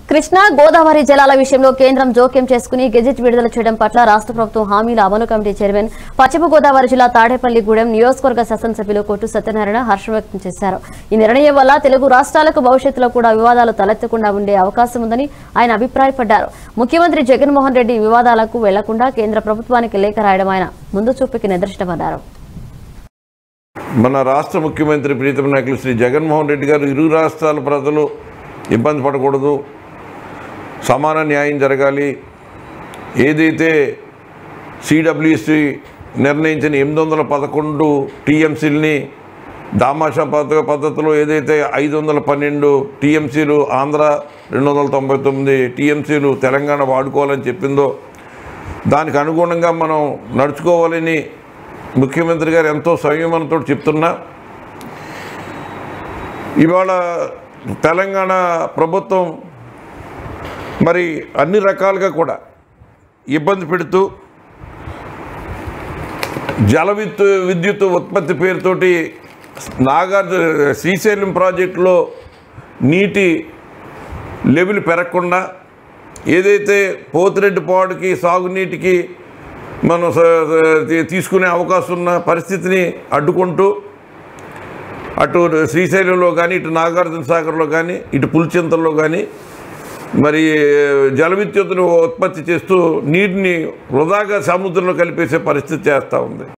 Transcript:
కృష్ణా గోదావరి జలాల విషయంలో కేంద్రం జోక్యం చేసుకుని గెజెట్ విడుదల చేయడం పట్ల రాష్ట్ర ప్రభుత్వం హామీల అమలు కమిటీ చైర్మన్ పశ్చిమ గోదావరి జిల్లా తాడేపల్లిగూడెం నియోజకవర్గ శాసనసభ్యులు కొట్టు సత్యనారాయణ హర్షం వ్యక్తం చేశారు ఈ నిర్ణయం వల్ల తెలుగు రాష్ట్రాలకు భవిష్యత్తులో కూడా వివాదాలు తలెత్తకుండా ఉండే అవకాశం ఉందని ఆయన అభిప్రాయపడ్డారు ముఖ్యమంత్రి జగన్మోహన్ రెడ్డి వివాదాలకు వెళ్లకుండా కేంద్ర ప్రభుత్వానికి లేఖ రాయడం ఆయన ముందు చూపుకి నిదర్శనమన్నారు మన రాష్ట్ర ముఖ్యమంత్రి ప్రీతం నాయకులు శ్రీ జగన్మోహన్ రెడ్డి గారు ఇరు రాష్ట్రాల ప్రజలు ఇబ్బంది పడకూడదు సమాన న్యాయం జరగాలి ఏదైతే సిడబ్ల్యూసి నిర్ణయించిన ఎనిమిది వందల పదకొండు టీఎంసీలని దామాషా పద్ధ పద్ధతిలో ఏదైతే ఐదు వందల పన్నెండు టీఎంసీలు ఆంధ్ర రెండు వందల తొంభై తొమ్మిది టీఎంసీలు తెలంగాణ వాడుకోవాలని చెప్పిందో దానికి అనుగుణంగా మనం నడుచుకోవాలని ముఖ్యమంత్రి గారు ఎంతో సంయమనంతో చెప్తున్నా ఇవాళ తెలంగాణ ప్రభుత్వం మరి అన్ని రకాలుగా కూడా ఇబ్బంది పెడుతూ జల విద్యు విద్యుత్ ఉత్పత్తి పేరుతోటి నాగార్జున శ్రీశైలం ప్రాజెక్టులో నీటి లెవెల్ పెరగకుండా ఏదైతే పోతిరెడ్డి పాడుకి సాగునీటికి మనం స- స- తీసుకునే అవకాశం ఉన్న పరిస్థితిని అడ్డుకుంటూ అటు శ్రీశైలంలో కానీ ఇటు నాగార్జున సాగర్లో కానీ ఇటు పులిచింతల్లో కానీ మరి జల విద్యుత్తును ఉత్పత్తి చేస్తూ నీటిని వృధాగా సముద్రంలో కలిపేసే పరిస్థితి చేస్తూ ఉంది